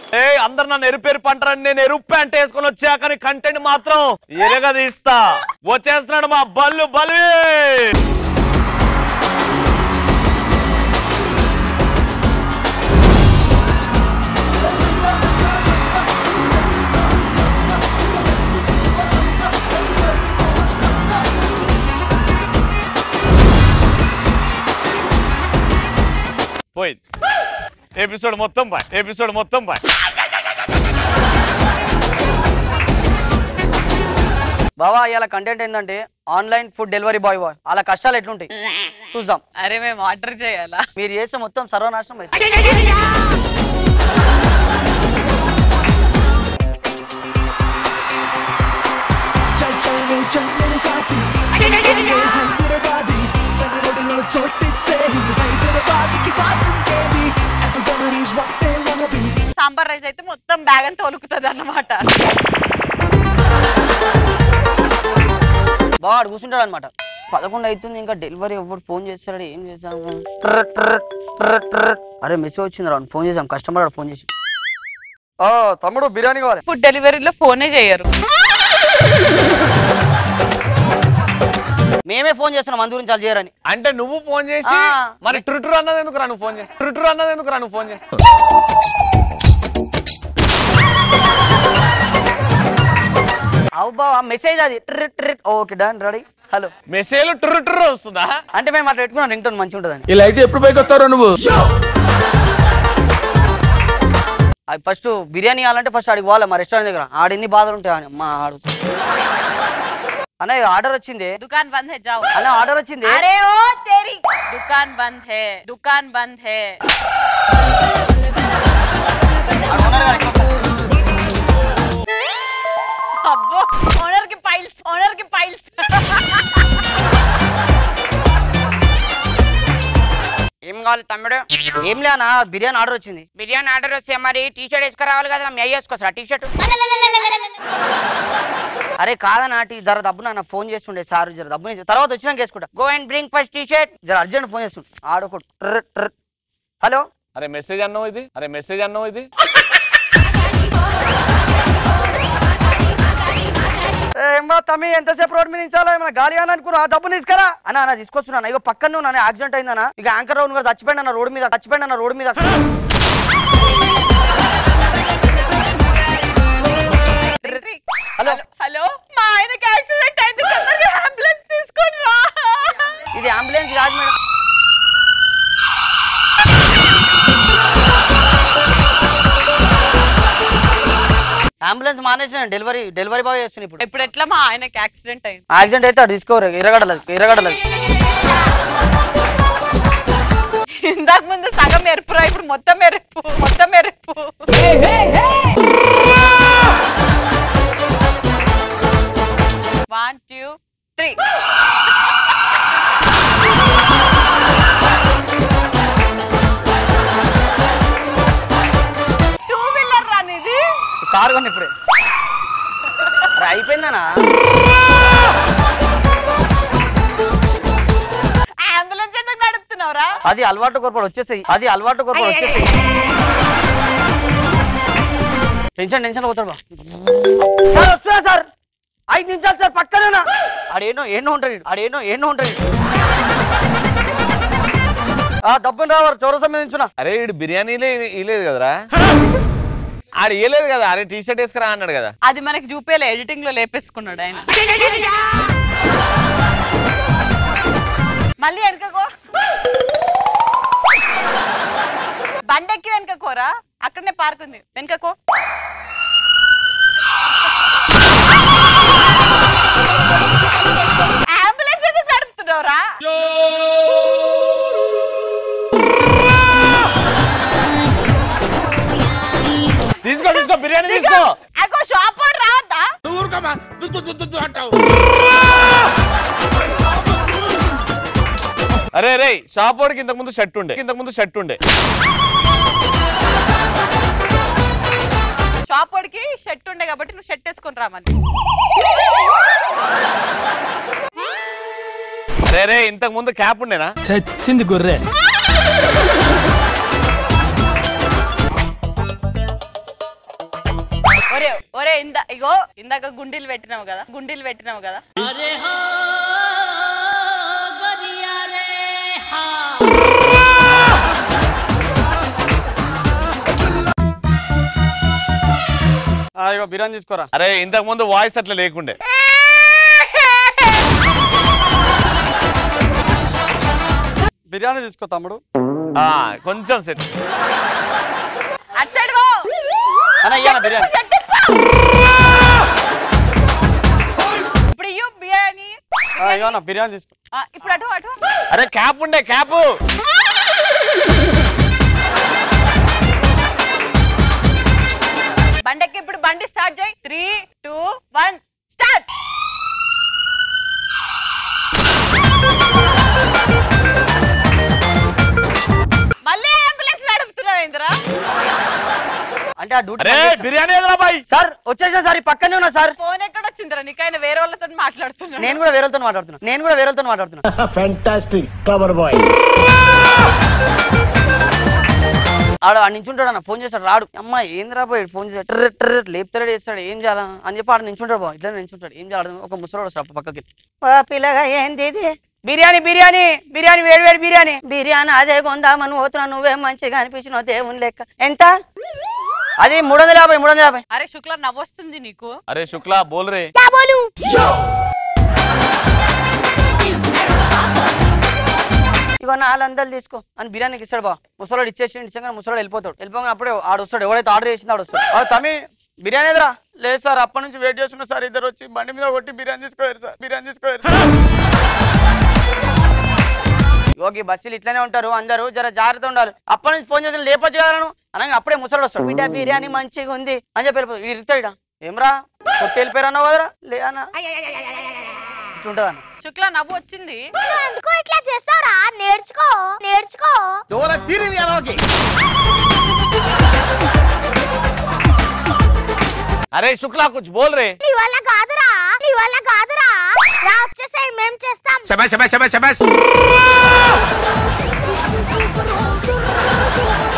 ఏ అందరు నన్ను ఎరుపు ఎరుపు అంటారని నేను ఎరుపు ప్యాంట్ వేసుకొని వచ్చా కానీ కంటెంట్ మాత్రం ఎరగ తీస్తా వచ్చేస్తున్నాడు మా బల్లు బల్వి పోయింది ఎపిసోడ్ మొత్తం బాయ్ ఎపిసోడ్ మొత్తం బాయ్ బావా ఇవాళ కంటెంట్ ఏంటంటే online food delivery boy boy అలా కష్టాలు ఎట్లుంటాయి చూద్దాం అరే మేము ఆర్డర్ చేయాలా మీరు చేస్తే మొత్తం సర్వనాశనం అయితే चल चल रे चल मेरे साथी ये है तेरे बादी तेरे रोटी लड़ छोटी तेरी भाई तेरे बादी के साथ baby everybody's what they wanna be sambar rice అయితే మొత్తం బ్యాగ్ అంతా ఒలుకుతుంది అన్నమాట బాగా ఆడు కూర్చుంటాడు అనమాట పదకొండు అవుతుంది ఇంకా డెలివరీ ఎవరు ఫోన్ చేస్తాడు ఏం చేసాము ట్రర్ ట్రర్ ట్రర్ ట్రర్. అరే మెసేజ్ వచ్చింది రా ఫోన్ చేసాం కస్టమర్ వాడు ఫోన్ చేసి ఆ, తమ్ముడు బిర్యానీ కావాలి ఫుడ్ డెలివరీలో ఫోనే చేయరు మేమే ఫోన్ చేస్తున్నాం మందు గురించి వాళ్ళు చేయరని అంటే నువ్వు ఫోన్ చేసి ఆ. మరి ట్రిటర్ అన్నది ఎందుకు రా నువ్వు ఫోన్ చేసి ట్రిటర్ అన్నది ఎందుకు రా నువ్వు ఫోన్ చేసి అవు బావా మెసేజ్ అది treat treat okay done ready hello message through through వస్తుందా అంటే మేము అట్లా పెట్టుకున్నాం రింగ్ టోన్ మంచిగా ఉంటుందని ఇలా అయితే ఎప్పుడు పైకి వస్తారో నువ్వు అది ఫస్ట్ బిర్యానీ ఇవ్వాలంటే ఫస్ట్ ఆడికి పోవాలి మా రెస్టారెంట్ దగ్గర ఆడ ఎన్ని బాధలు ఉంటాయి అని మా ఆడు అన్న ఆర్డర్ వచ్చింది దుకాన్ బంద్ హే జాओ అన్న ఆర్డర్ వచ్చింది अरे ओ तेरी दुकान बंद है दुकान बंद है అబ్బో ఓనర్ కి పైల్స్ ఓనర్ కి పైల్స్ ఏం కావాలి తమ్ముడు ఏం లేనా బిర్యానీ ఆర్డర్ వచ్చింది బిర్యానీ ఆర్డర్ వస్తే మరి టీ షర్ట్ వేసుకురావాలి కదా మీ అయ్యి వేసుకోసరా టీ షర్ట్ అరే కాదన్నా టీ జర దబ్బు నా ఫోన్ చేస్తుండే సార్ జర దబ్బు నుంచి తర్వాత వచ్చినాక వేసుకుంటా go and bring first T shirt జర అర్జెంట్ ఫోన్ చేస్తుండే ఆడొకటి ట్రర్ ట్రర్. హలో అరే మెసేజ్ అన్నావు ఇది అరే మెసేజ్ అన్నావు ఇది ఏమో తమ్మి ఎంతసేపు రోడ్ మీద నించాలో ఏమైనా గాలి అని అనుకున్నా ఆ డబ్బు తీసుకురా అన్న అన్న తీసుకొస్తున్నా ఇక పక్కన నన్ను యాక్సిడెంట్ అయిందన్న ఇక యాంకర్ రౌండ్ కూడా చచ్చిపోయింది అన్న రోడ్ మీద చచ్చిపోయింది అన్న రోడ్ మీద హలో హలో మా ఆయనకి యాక్సిడెంట్ అయింది తొందరగా అంబులెన్స్ తీసుకొని రా ఇది అంబులెన్స్ కాదు మేడం అంబులెన్స్ మానేసిన డెలివరీ డెలివరీ బాయ్ చేస్తున్నా ఇప్పుడు ఇప్పుడు ఎట్లా మా ఆయనకి యాక్సిడెంట్ అయింది యాక్సిడెంట్ అయితే అటు తీసుకోరు ఇరగడలేదు ఇరగడలేదు ఇందాక ముందు సగం ఎరుపురా ఇప్పుడు మొత్తం ఎరుపు మొత్తం ఎరుపు one two three two wheeler రాని ఇది కారు కొని ఇప్పుడే అరే అయిపోయిందనా అంబులెన్స్ ఎందుకు నడుపుతున్నావురా అది అలవాటు కోరపడి వచ్చేసాయి అది అలవాటు కోరపడి వచ్చేసాయి టెన్షన్ టెన్షన్ పోతాడు బా. సార్ వస్తున్నా సార్ ఐదు నిమిషాలు సార్ పక్కనేనా ఆడేనో ఏనో ఉంటాడు ఈడు. ఆడేనో ఏనో ఉంటాడు ఈడు. ఆ డబ్బుని రావారు చౌరసం మీద నించున్నా అరే ఇడు బిర్యానీలే ఇలేదు కదరా ఆడు ఇయ్యలేదు కదా అరే టీ షర్ట్ వేసుకురా అన్నాడు కదా అది మనకి చూపేలే ఎడిటింగ్ లో లేపేసుకున్నాడు ఆయన మళ్ళీ వెనకకో బండెక్కి వెనకకోరా అక్కడనే పార్క్ ఉంది వెనకకో అంబులెన్స్ ఎందుకు నడుపుతున్నావురా తీసుకో తీసుకో బిర్యానీ తీసుకో అగో షాప్ వాడు రావద్దా అరే రే షాప్ వాడికి ఇంతకు ముందు షర్ట్ ఉండే ఇంతకు ముందు షర్ట్ ఉండే షాప్ వాడికి షర్ట్ ఉండే కాబట్టి నువ్వు షర్ట్ వేసుకొని రామని అరే రే ఇంతకు ముందు క్యాప్ ఉండేనా చచ్చింది గొర్రె ఒరే ఇందా ఇగో ఇందాక గుండీలు పెట్టినావు కదా గుండీలు పెట్టినావు కదా ఆ, ఇగో బిర్యానీ తీసుకోరా అరే ఇంతకు ముందు వాయిస్ అట్లా లేకుండే బిర్యానీ తీసుకో తమ్ముడు ఆ కొంచెం సెట్ అటు సైడ్ పో. అన్న ఇయ్యాల బిర్యానీ షర్ట్ ఇప్పు. ఇప్పుడు ఇయ్యు బిర్యానీ ఆ, ఇగో అన్న బిర్యానీ తీసుకో ఆ, ఇప్పుడు అటు అటు అరే క్యాప్ ఉండే క్యాప్ బండెక్కి ఇప్పుడు బండి స్టార్ట్ చేయి త్రీ టూ వన్ స్టార్ట్ మళ్ళీ అంబులెన్స్ నడుపుతున్నావు ఇంద్రా అంటే ఆ డ్యూటీ అరే బిర్యానీ ఎదురా బాయ్ సార్ వచ్చేసిన సార్ ఈ పక్కనే ఉన్నా సార్ ఫోన్ ఎక్కడ వచ్చిందిరా నీకైనా వేరే వాళ్ళతో మాట్లాడుతున్నాను నేను కూడా వేరేతో మాట్లాడుతున్నా నేను కూడా వేరేతో మాట్లాడుతున్నా Fantastic, clever boy. ఆడు ఆ నించుంటాడు అన్న ఫోన్ చేస్తాడు రాడు అమ్మ ఏంద్రా పోయి ఫోన్ చేస్తాడు ట్ర ట్ర లేపుతాడు చేస్తాడు ఏం చేయాలా అని చెప్పి ఆడు నించుంటాడు బా ఇట్లా నించుంటాడు ఏం చేయాలి ఒక ముసలాడు వస్తాడు పక్కకి "ఓ పిల్లగా ఏంది ఇది బిర్యానీ బిర్యానీ బిర్యానీ వేడి వేడి బిర్యానీ బిర్యానీ అదే కొందామని పోతున్నా నువ్వేం మంచిగా అనిపించినావు దేవుని లెక్క ఎంత అది మూడు వందల యాభై మూడు వందల యాభై అరే శుక్ల నవ్వొస్తుంది నీకు అరే శుక్లా బోల్ రే ఇగో నాలుగు వందలు తీసుకో అని బిర్యానీకి ఇస్తాడు బా ముసలాడు ఇచ్చేసి ఇచ్చాక ముసలాడు వెళ్ళిపోతాడు వెళ్ళిపోగానే అప్పుడే ఆడు వస్తాడు ఎవడైతే ఆర్డర్ చేసిందో ఆడు వస్తాడు "ఆ, తమ్మి బిర్యానీ ఎదురా లేదు సార్ అప్పటి నుంచి వెయిట్ చేస్తున్నా సార్ ఇద్దరు వచ్చి బండి మీద కొట్టి బిర్యానీ తీసుకోయారు సార్ బిర్యానీ తీసుకోయారు యోగి బస్సులు ఇట్లనే ఉంటారు అందరూ జర జాగ్రత్త ఉండాలి అప్పటి నుంచి ఫోన్ చేసి లేపొచ్చు కదా నువ్వు అనగా అప్పుడే ముసలాడు వస్తాడు బిడ్డ బిర్యానీ మంచిగా ఉంది అని చెప్పి వెళ్ళిపోతాడు వీడు ఇరుతాడు ఈడ. ఏమ్రా కొట్టి వెళ్ళిపోయారు అన్నావు కదరా లే అన్న ఇట్లుంటుంది అన్న శుక్ల నవ్వు వచ్చింది ఎందుకు ఇట్లా చేస్తావురా నేర్చుకో నేర్చుకో అరే శుక్లా కుచ్ బోల్ రే నీ వల్ల కాదురా నీ వల్ల కాదురా రా వచ్చేసాయి మేం చేస్తాం Shabas, shabas, shabas, shabas.